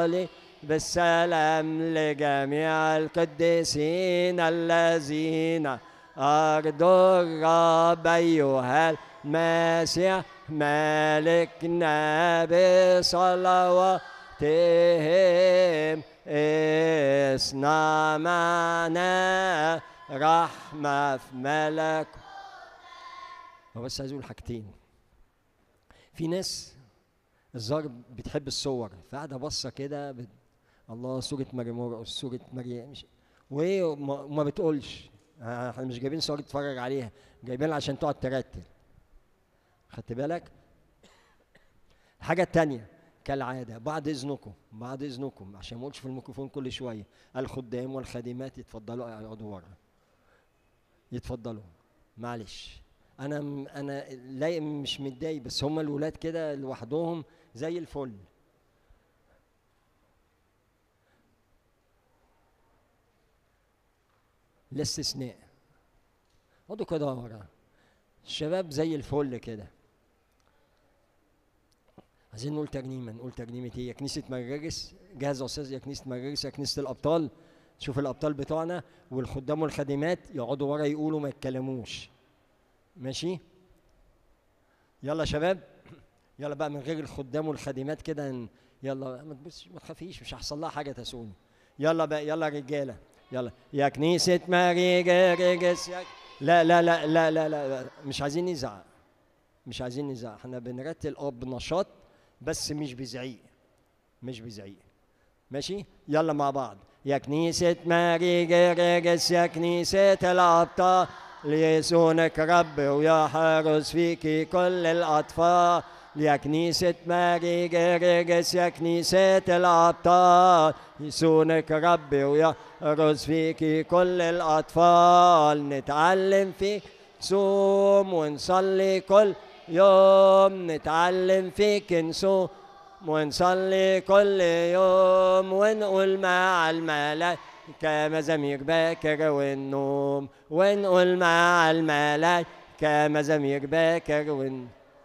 بالسلام لجميع القديسين الذين أرضوا الرب أيها المسيح ملكنا بصلواتهم اصنع معنا رحمة في ملك هو بس عايز اقول حاجتين في ناس الظاهر بتحب الصور فقاعده باصه كده بت... الله صوره مريم مرقس صوره مريم مش وايه وما وما بتقولش آه، احنا مش جايبين صور تتفرج عليها جايبينها عشان تقعد ترتل خدت بالك الحاجه التانية كالعاده بعد اذنكم بعد اذنكم عشان ما اقولش في الميكروفون كل شويه الخدام والخادمات يتفضلوا يقعدوا ورا يتفضلوا معلش انا م- انا لا مش متضايق بس هم الولاد كده لوحدهم زي الفل لا استثناء اقعدوا كده ورا الشباب زي الفل كده عايزين نقول ترنيمه نقول ترنيمه ايه يا كنيسه مجارس جاهز يا استاذ يا كنيسه مجارس يا كنيسه الابطال شوف الابطال بتوعنا والخدام والخادمات يقعدوا ورا يقولوا ما يتكلموش ماشي يلا يا شباب يلا بقى من غير الخدام والخادمات كده ن- يلا ما تبصش ما تخافيش مش هيحصل لها حاجه تسوني يلا بقى يلا يا رجاله يلا يا كنيسة ماري جرجس يا لا لا لا لا لا لا مش عايزين نزعق مش عايزين نزعق احنا بنرتل اه بنشاط بس مش بزعيق مش بزعيق ماشي يلا مع بعض يا كنيسة ماري جرجس يا كنيسة الأبطال ليسونك رب ويحرس فيكي كل الأطفال يا كنيسة ماري جرجس يا كنيسة الأبطال يسونك رب ويحرس فيكي كل الأطفال نتعلم فيك صوم ونصلي كل يوم نتعلم فيك نصوم ونصلي كل يوم ونقول مع الملائكة مزامير باكر والنوم ونقول مع الملائكة مزامير باكر والنوم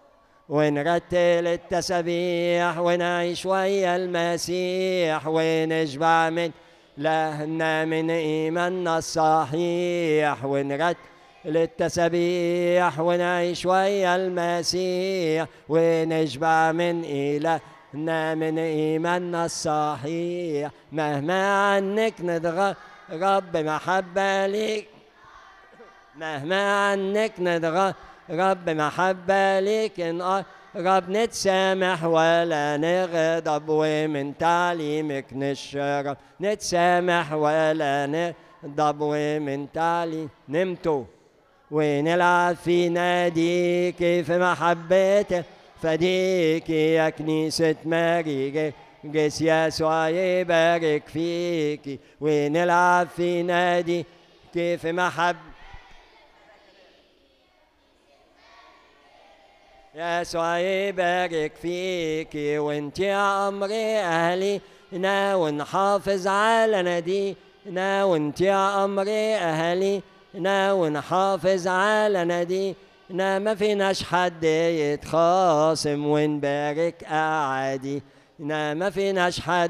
ونرتل التسابيح ونعيش ويا المسيح ونشبع من لهنا من إيماننا الصحيح ونرتل التسابيح ونعيش ويا المسيح ونشبع من إلهنا من إيماننا الصحيح مهما عنك نتغرب بمحبة ليك مهما عنك نتغرب بمحبة ليك نقرب نتسامح ولا نغضب ومن تعليمك نشرب نتسامح ولا نغضب ومن تعليم نمتوا ونلعب في ناديك في محبتك فديك يا كنيسة ماري جس يسوع يبارك فيك ونلعب في نادي كيف محب يسوع يبارك فيك وانت يا امر اهلنا ونحافظ على نادينا وانت يا امر اهلنا ونحافظ على نادينا ما فيناش حد يتخاصم ونبارك اعادينا ما فيناش حد